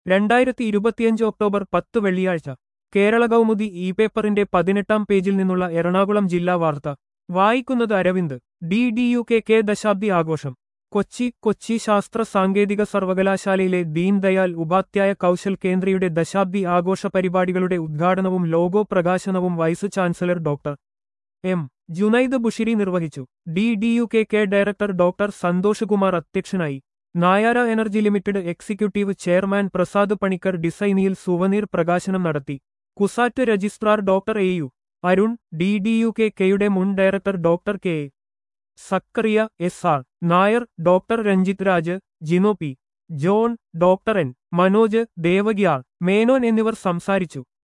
രണ്ടായിരത്തി ഇരുപത്തിയഞ്ച് ഒക്ടോബർ പത്ത് വെള്ളിയാഴ്ച കേരള കൗമുദി ഇ പേപ്പറിന്റെ പതിനെട്ടാം പേജിൽ നിന്നുള്ള എറണാകുളം ജില്ലാ വാർത്ത വായിക്കുന്നത് Aravind D D U K K ദശാബ്ദി ആഘോഷം കൊച്ചി കൊച്ചി ശാസ്ത്ര സാങ്കേതിക സർവകലാശാലയിലെ ദീൻദയാൽ ഉപാധ്യായ കൗശൽ കേന്ദ്രയുടെ ദശാബ്ദി ആഘോഷ പരിപാടികളുടെ ഉദ്ഘാടനവും ലോഗോ പ്രകാശനവും vice chancellor doctor M Junaid Bushiri നിർവഹിച്ചു D D U K K director doctor Santhosh Kumar അധ്യക്ഷനായി Nayara energy limited executive chairman Prasad Panicker ഡിസൈനിയിൽ സുവനീർ പ്രകാശനം നടത്തി CUSAT registrar doctor A U Arun D D U K കെയുടെ മുൻ director doctor K A. Zachariah S R Nair doctor Ranjith Raj Jino P John doctor N Manoj Devakiyal Menon എന്നിവർ സംസാരിച്ചു